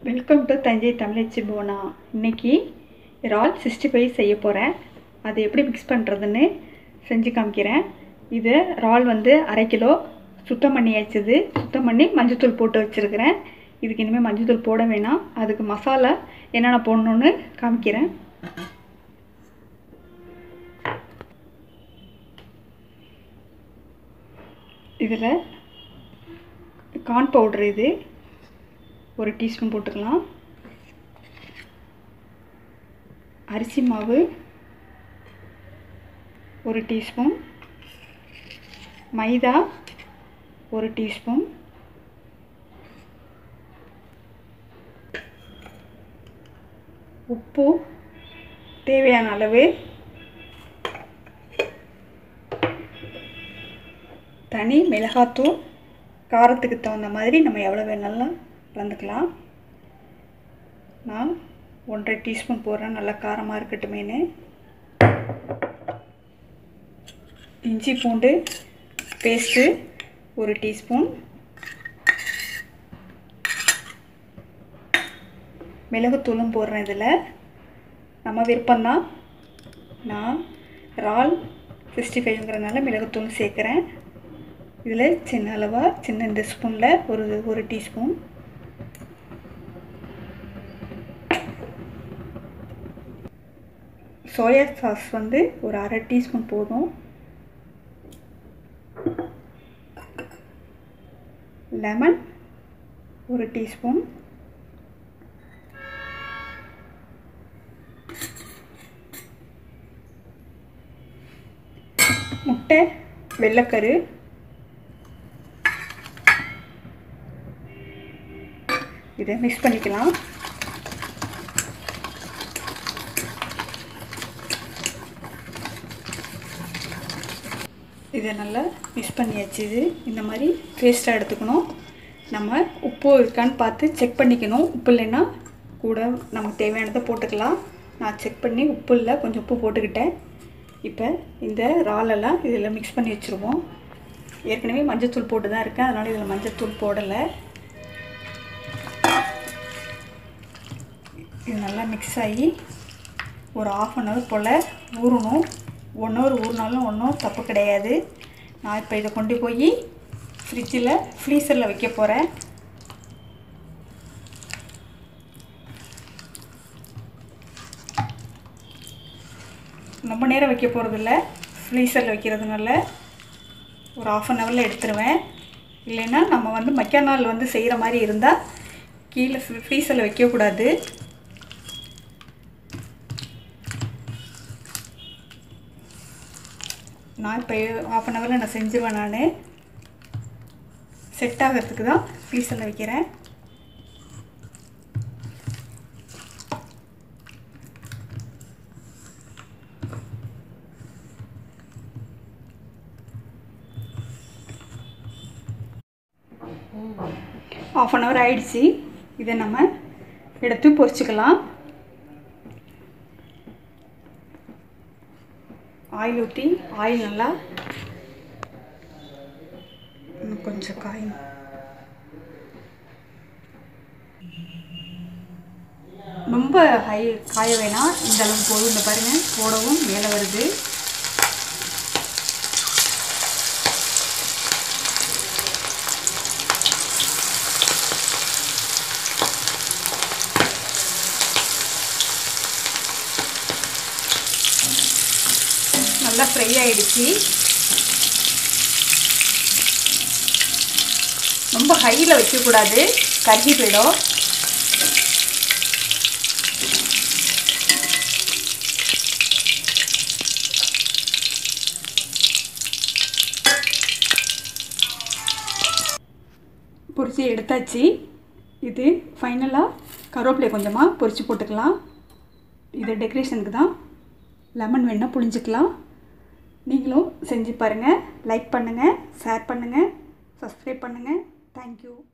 welcome to Thanjai தமிழச்சி போனா இன்னைக்கு இறால் சிக்ஸ்டி ஃபைவ் செய்ய போகிறேன் அது எப்படி மிக்ஸ் பண்ணுறதுன்னு செஞ்சு காமிக்கிறேன் இது இறால் வந்து அரை கிலோ சுத்தம் பண்ணி வச்சது சுத்தம் பண்ணி மஞ்சத்தூள் போட்டு வச்சுருக்கிறேன் இதுக்கு இனிமேல் மஞ்சத்தூள் போட வேணாம் அதுக்கு மசாலா என்னென்ன போடணுன்னு காமிக்கிறேன் இதில் கார்ன் பவுட்ரு இது ஒரு டீஸ்பூன் போட்டுக்கலாம் அரிசி மாவு ஒரு டீஸ்பூன் மைதா ஒரு டீஸ்பூன் உப்பு தேவையான அளவு தனி மிளகாத்தூள் காரத்துக்கு தகுந்த மாதிரி நம்ம எவ்வளோ வேணாலும் கலந்துக்கலாம் நான் ஒன்றரை டீஸ்பூன் போடுறேன் நல்லா காரமாக இருக்கட்டுமேனு இஞ்சி பூண்டு பேஸ்ட்டு ஒரு டீஸ்பூன் மிளகுத்தூளும் போடுறேன் இதில் நம்ம விருப்பம்தான் நான் இறால் சிக்ஸ்டி ஃபைவ்ங்கிறனால மிளகுத்தூள் சேர்க்குறேன் இதில் சின்ன அளவாக சின்ன இந்த ஸ்பூனில் ஒரு ஒரு டீஸ்பூன் சோயா சாஸ் வந்து ஒரு அரை டீஸ்பூன் போதும் லெமன் ஒரு டீஸ்பூன் முட்டை வெள்ளைக்கரு இதை மிக்ஸ் பண்ணிக்கலாம் இதை நல்லா மிக்ஸ் பண்ணியாச்சு இது இந்த மாதிரி பேஸ்ட்டாக எடுத்துக்கணும் நம்ம உப்பு இருக்கான்னு பார்த்து செக் பண்ணிக்கணும் உப்பு இல்லைன்னா கூட நமக்கு தேவையானதை போட்டுக்கலாம் நான் செக் பண்ணி உப்பு இல்லை கொஞ்சம் உப்பு போட்டுக்கிட்டேன் இப்போ இந்த இறாலெல்லாம் இதில் மிக்ஸ் பண்ணி வச்சுருவோம் ஏற்கனவே மஞ்சத்தூள் போட்டு தான் இருக்கேன் அதனால் இதில் மஞ்சத்தூள் போடலை இது நல்லா மிக்ஸ் ஆகி ஒரு ஆஃப் அன் ஹவர் போல் ஊறணும் ஒன் ஹவர் ஊறினாலும் ஒன்றும் தப்பு கிடையாது நான் இப்போ இதை கொண்டு போய் ஃப்ரிட்ஜில் ஃப்ரீசரில் வைக்க போகிறேன் ரொம்ப நேரம் வைக்க போகிறதில்ல ஃப்ரீசரில் வைக்கிறதுனால ஒரு ஆஃப் அன் ஹவரில் எடுத்துருவேன் இல்லைன்னா நம்ம வந்து மக்கா நாள் வந்து செய்கிற மாதிரி இருந்தால் கீழே ஃப்ரீசரில் வைக்கக்கூடாது நான் இப்போ ஆஃப் அன் ஹவரில் நான் செஞ்சுருவேன் நான் செட் ஆகிறதுக்கு தான் ஃப்ரீசரில் வைக்கிறேன் ஆஃப் அன் ஹவர் ஆயிடுச்சு இதை நம்ம எடுத்து பொரிச்சுக்கலாம் ஆயில் ஊற்றி ஆயில் நல்லா இன்னும் கொஞ்சம் காயும் ரொம்ப ஹை காய வேணாம் இந்த அளவுக்கு போதும் இந்த பாருங்கள் போடவும் மேலே வருது நல்லா ஃப்ரை ஆகிடுச்சு ரொம்ப ஹையில் வைக்கக்கூடாது கருகி போயிடும் பொரிச்சு எடுத்தாச்சு இது ஃபைனலாக கருவேப்பிலை கொஞ்சமாக பொரிச்சு போட்டுக்கலாம் இது டெக்கரேஷனுக்கு தான் லெமன் வேணால் புளிஞ்சிக்கலாம் நீங்களும் செஞ்சு பாருங்கள் லைக் பண்ணுங்கள் ஷேர் பண்ணுங்கள் சப்ஸ்கிரைப் பண்ணுங்கள் தேங்க்யூ